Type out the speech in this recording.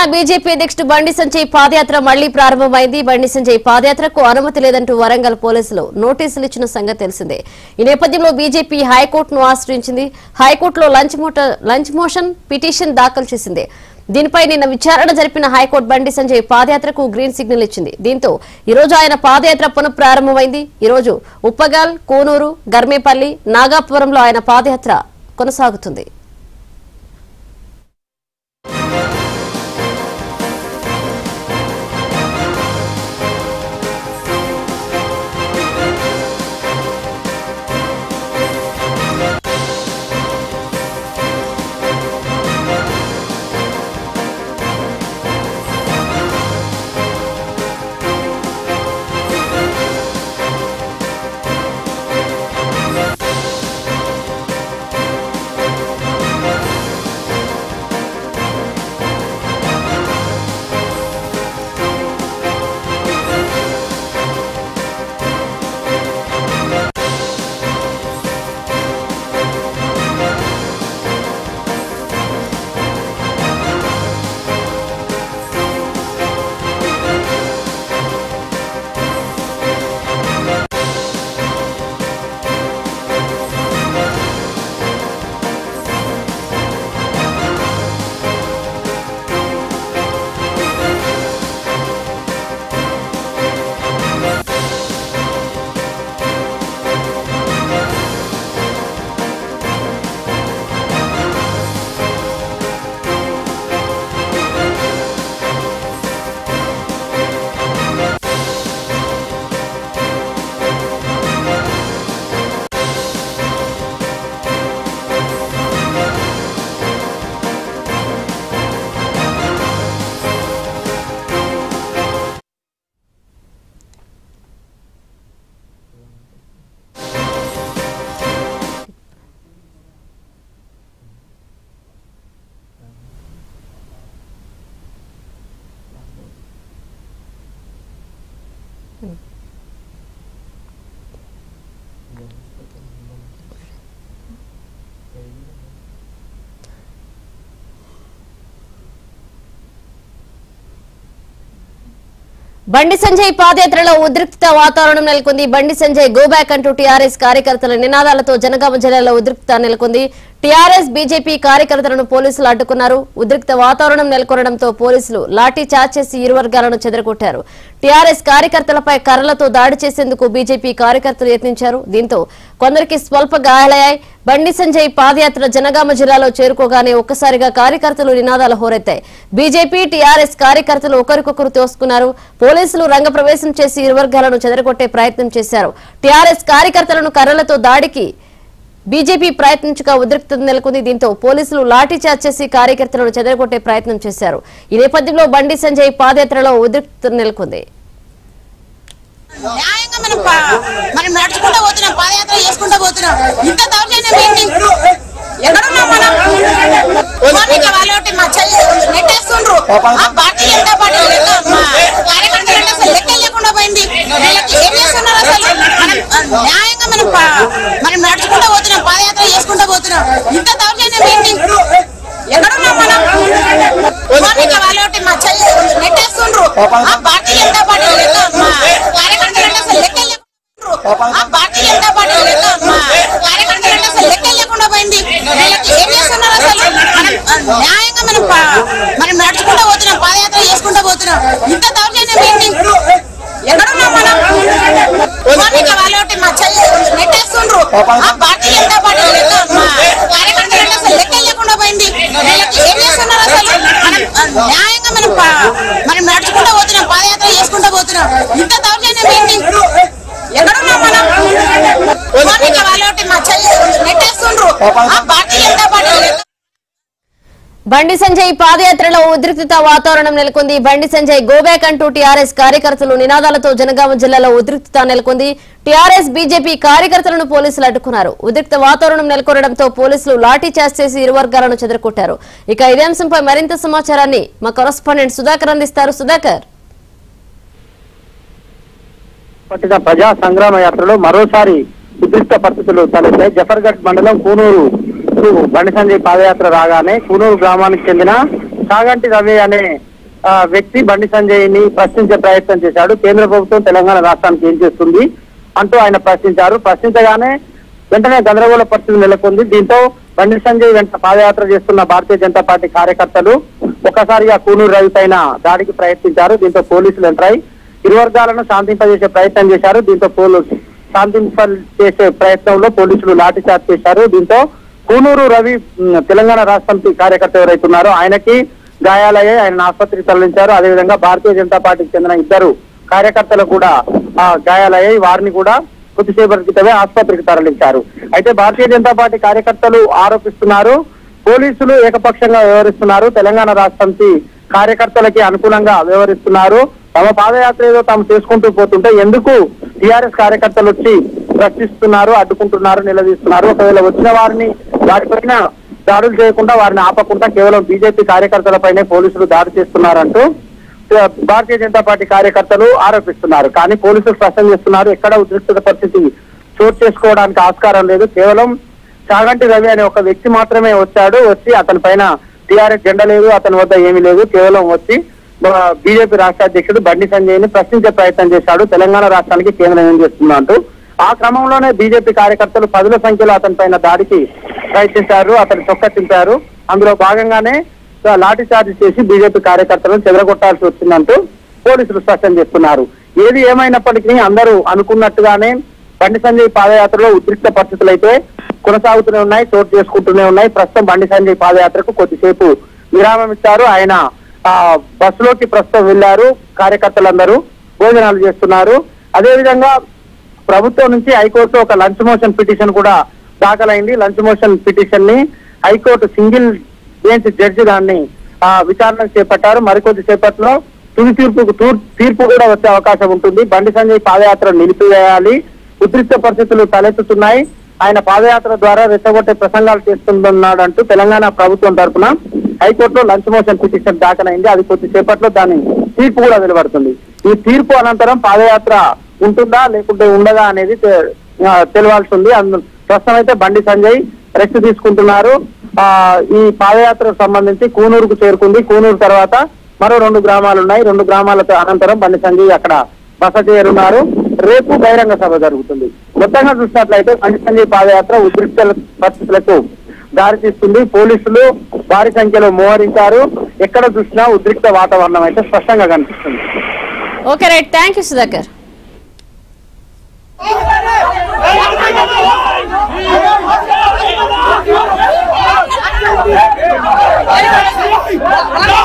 BJP అధ్యక్షుడు బండి సంజయ్ పాదయాత్ర మళ్లీ ప్రారంభమైంది బండి సంజయ్ పాదయాత్రకు అనుమతి లేదంటూ వరంగల్ పోలీసులు నోటీసులు ఇచ్చిన సంగతి తెలిసిందే ఈ నేపథ్యంలో బీజేపీ హైకోర్టును ఆశ్రయించింది హైకోర్టులో లంచ్ మోట- లంచ్ మోషన్ పిటిషన్ దాఖలు చేసింది దీనిపై నిన్న విచారణ జరిపిన హైకోర్టు బండి సంజయ్ పాదయాత్రకు గ్రీన్ సిగ్నల్ ఇచ్చింది దీంతో ఈ రోజు ఆయన పాదయాత్ర పునఃప్రారంభమైంది ఈ రోజు ఉప్పగాల్ కోనూరు గర్మేపల్లి నాగాపురంలో ఆయన పాదయాత్ర కొనసాగుతుంది బండి సంజయ్ పాదయాత్రలో ఉద్రిక్తత వాతావరణం నెలకొంది బండి సంజయ్ గో బ్యాక్ అంటూ టీఆర్ఎస్ కార్యకర్తల నినాదాలతో జనగామ జిల్లాలో ఉద్రిక్తత నెలకొంది టీఆర్ఎస్ బీజేపీ కార్యకర్తలను పోలీసులు అడ్డుకున్నారు ఉద్రిక్త వాతావరణం నెలకొనడంతో పోలీసులు లాఠీ చార్జ్ చేసి ఇరు వర్గాలను చెదరగొట్టారు టీఆర్ఎస్ కార్యకర్తలపై కర్రలతో దాడి చేసేందుకు బీజేపీ కార్యకర్తలు యత్నించారు దీంతో కొందరికి స్వల్ప గాయాలయ్యాయి బండి సంజయ్ పాదయాత్ర జనగామ జిల్లాలో చేరుకోగానే ఒక్కసారిగా కార్యకర్తలు నినాదాలు హోరెత్తాయి బీజేపీ టీఆర్ఎస్ కార్యకర్తలు ఒకరికొకరు తోసుకున్నారు పోలీసులు రంగప్రవేశం చేసి ఇరు వర్గాలను చెదరగొట్టే ప్రయత్నం చేశారు టీఆర్ఎస్ కార్యకర్తలను కర్రలతో దాడికి బీజేపీ ప్రయత్నించగా ఉద్రిక్తత నెలకొంది దీంతో పోలీసులు లాఠీచార్జ్ చేసి కార్యకర్తలను చెదరగొట్టే ప్రయత్నం చేశారు ఈ నేపథ్యంలో బండి సంజయ్ పాదయాత్రలో ఉద్రిక్తత నెలకొంది న్యాయంగా మనం పా- మనం నడుచుకుంటూ పోతున్నాం పాదయాత్ర చేసుకుంటూ పోతున్నాం ఇంత దౌర్జన్యం ఏంటి ఎక్కడున్నాం మనం మార్నింగ్ వాళ్ళు ఒకటి మా చెల్లి నెట్టేస్తుండ్రు ఆ పార్టీ ఎంత పార్టీ లెక్క మా కార్యకర్తలు అంటే అసలు లెక్క లేకుండా పోయింది వీళ్ళకి ఏం చేస్తున్నారు అసలు మనం ఆ, న్యాయంగా మనం పా- మనం నడుచుకుంటూ పోతున్నాం పాదయాత్ర చేసుకుంటూ పోతున్నాం ఇంత దౌర్జన్యం ఏంటి ఎక్కడున్నాం మనం మార్నింగ్ వాళ్ళు ఒకటి మా చెల్లి నెట్టేస్తుండ్రు ఆ పార్టీ ఎంత పార్టీ లెక్క మా కార్యకర్తలు అంటే అసలు లెక్క లేకుండా ఆ పార్టీ ఎంత పార్టీ లెక్క మా కార్యకర్తలు అంటే అసలు లెక్క లేకుండా పోయింది వీళ్ళకి ఏం చేస్తున్నారు అసలు మనం ఆ, న్యాయంగా మనం పా- మనం నడుచుకుంటూ పోతున్నాం పాదయాత్ర చేసుకుంటూ పోతున్నాం ఇంత దౌర్జన్యం ఏంటి ఎక్కడున్నాం మనం మార్నింగ్ వాళ్ళు ఒకటి మా చెల్లి నెట్టేస్తుండ్రు ఆ పార్టీ ఎంత పార్టీ లెక్క మా కార్యకర్తలు అంటే అసలు లెక్క లేకుండా పోయింది వీళ్ళకి ఏం చేస్తున్నారు అసలు మనం ఆ, న్యాయంగా మనం పా- మనం నడుచుకుంటూ పోతున్నాం పాదయాత్ర చేసుకుంటూ పోతున్నాం ఇంత దౌర్జన్యం ఏంటి ఎక్కడున్నాం మనం మార్నింగ్ వాళ్ళు ఒకటి మా చెల్లి నెట్టేస్తుండ్రు ఆ పార్టీ ఎంత పార్టీ లెక్క బండి సంజయ్ పాదయాత్రలో ఉద్రిక్తత వాతావరణం నెలకొంది బండి సంజయ్ గోబ్యాక్ అంటూ టీఆర్ఎస్ కార్యకర్తలు నినాదాలతో జనగామ జిల్లాలో ఉద్రిక్తత నెలకొంది టీఆర్ఎస్ బీజేపీ కార్యకర్తలను పోలీసులు అడ్డుకున్నారు ఉద్రిక్త వాతావరణం నెలకొనడంతో పోలీసులు లాఠీ చార్జ్ చేసి ఇరు వర్గాలను చెదరకొట్టారు ఇక ఇదే అంశంపై మరింత సమాచారాన్ని మా కరస్పాండెంట్ సుధాకర్ అందిస్తారు సుధాకర్ పట్టిన ప్రజా సంగ్రామ యాత్రలో మరోసారి ఉద్రిక్త పరిస్థితులు తలెత్తాయి జఫర్గఢ్ మండలం కూనూరు కు బండి సంజయ్ పాదయాత్ర రాగానే కూనూరు గ్రామానికి చెందిన సాగంటి రవి అనే ఆ, వ్యక్తి బండి సంజయ్ ని ప్రశ్నించే ప్రయత్నం చేశాడు కేంద్ర ప్రభుత్వం తెలంగాణ రాష్ట్రానికి ఏం చేస్తుంది అంటూ ఆయన ప్రశ్నించారు ప్రశ్నించగానే వెంటనే గందరగోళ పరిస్థితి నెలకొంది దీంతో బండి సంజయ్ వెంట పాదయాత్ర చేస్తున్న భారతీయ జనతా పార్టీ కార్యకర్తలు ఒక్కసారిగా కూనూరు రవి పైన దాడికి ప్రయత్నించారు దీంతో పోలీసులు ఎంటరాయి ఇరు వర్గాలను శాంతింపజేసే ప్రయత్నం చేశారు దీంతో పోలీసు శాంతింప చేసే ప్రయత్నంలో పోలీసులు లాఠీచార్జ్ చేశారు దీంతో కూనూరు రవి ఉమ్, తెలంగాణ రాష్ట్ర సమితి కార్యకర్త ఎవరైతే ఉన్నారో ఆయనకి గాయాలయ్యాయి ఆయన ఆసుపత్రికి తరలించారు అదేవిధంగా భారతీయ జనతా పార్టీకి చెందిన ఇద్దరు కార్యకర్తలు కూడా ఆ, గాయాలయ్యాయి వారిని కూడా కొద్దిసేపటి క్రితమే ఆసుపత్రికి తరలించారు అయితే భారతీయ జనతా పార్టీ కార్యకర్తలు ఆరోపిస్తున్నారు పోలీసులు ఏకపక్షంగా వ్యవహరిస్తున్నారు తెలంగాణ రాష్ట్ర సమితి కార్యకర్తలకి అనుకూలంగా వ్యవహరిస్తున్నారు తమ పాదయాత్ర ఏదో తాము చేసుకుంటూ పోతుంటే ఎందుకు టిఆర్ఎస్ కార్యకర్తలు వచ్చి ప్రశ్నిస్తున్నారు అడ్డుకుంటున్నారు నిలదీస్తున్నారు ఒకవేళ వచ్చిన వారిని వారిపైన దాడులు చేయకుండా వారిని ఆపకుండా కేవలం బీజేపీ కార్యకర్తలపైనే పోలీసులు దాడి చేస్తున్నారంటూ ఆ, భారతీయ జనతా పార్టీ కార్యకర్తలు ఆరోపిస్తున్నారు కానీ పోలీసులు స్పష్టం చేస్తున్నారు ఎక్కడ ఉద్రిక్తత పరిస్థితి చోటు చేసుకోవడానికి ఆస్కారం లేదు కేవలం చాగంటి రవి అనే ఒక వ్యక్తి మాత్రమే వచ్చాడు వచ్చి అతని పైన టీఆర్ఎస్ జెండా లేదు అతని వద్ద ఏమీ లేదు కేవలం వచ్చి బీజేపీ రాష్ట్ర అధ్యక్షుడు బండి సంజయ్ ని ప్రశ్నించే ప్రయత్నం చేశాడు తెలంగాణ రాష్ట్రానికి కేంద్రం ఏం చేస్తుందా అంటూ ఆ క్రమంలోనే బీజేపీ కార్యకర్తలు పదుల సంఖ్యలో అతని పైన దాడికి ప్రయత్నించారు అతని చొక్క తింపారు అందులో భాగంగానే లాఠీ చార్జ్ చేసి బీజేపీ కార్యకర్తలను చెదరగొట్టాల్సి వచ్చిందంటూ పోలీసులు స్పష్టం చేస్తున్నారు ఏది ఏమైనప్పటికీ అందరూ అనుకున్నట్టుగానే బండి సంజయ్ పాదయాత్రలో ఉద్రిక్త పరిస్థితులు అయితే కొనసాగుతూనే ఉన్నాయి చోటు చేసుకుంటూనే ఉన్నాయి ప్రస్తుతం బండి సంజయ్ పాదయాత్రకు కొద్దిసేపు విరామం ఇచ్చారు ఆయన ఆ బస్సులోకి ప్రస్తుతం వెళ్లారు కార్యకర్తలందరూ భోజనాలు చేస్తున్నారు అదేవిధంగా ప్రభుత్వం నుంచి హైకోర్టు ఒక లంచ్ మోషన్ పిటిషన్ కూడా దాఖలైంది లంచ్ మోషన్ పిటిషన్ ని హైకోర్టు సింగిల్ బెంచ్ జడ్జి దాన్ని ఆ, విచారణ చేపట్టారు మరికొద్ది సేపట్లో తుది తీర్పుకు తూర్- తీర్పు కూడా వచ్చే అవకాశం ఉంటుంది బండి సంజయ్ పాదయాత్ర నిలిపివేయాలి ఉద్రిక్త పరిస్థితులు తలెత్తుతున్నాయి ఆయన పాదయాత్ర ద్వారా రెచ్చగొట్టే ప్రసంగాలు చేస్తున్నాడంటూ తెలంగాణ ప్రభుత్వం తరఫున హైకోర్టులో లంచ్ మోషన్ పిటిషన్ దాఖలైంది అది కొద్దిసేపట్లో దాని తీర్పు కూడా వెలువడుతుంది ఈ తీర్పు అనంతరం పాదయాత్ర ఉంటుందా లేకుంటే ఉండదా అనేది తె- ఆ, తెలవాల్సి ఉంది అందు ప్రస్తుతం అయితే బండి సంజయ్ రెస్ట్ తీసుకుంటున్నారు ఆ ఈ పాదయాత్రకు సంబంధించి కూనూరుకు చేరుకుంది కూనూరు తర్వాత మరో రెండు గ్రామాలు ఉన్నాయి రెండు గ్రామాలతో అనంతరం బండి సంజయ్ అక్కడ బస చేరున్నారు రేపు బహిరంగ సభ జరుగుతుంది మొత్తంగా చూసినట్లయితే బండి సంజయ్ పాదయాత్ర ఉద్రిక్త పరిస్థితులకు దారితీస్తుంది పోలీసులు భారీ సంఖ్యలో మోహరించారు ఎక్కడ చూసినా ఉద్రిక్త వాతావరణం అయితే స్పష్టంగా కనిపిస్తుంది okay right thank you Sudhakar Hey!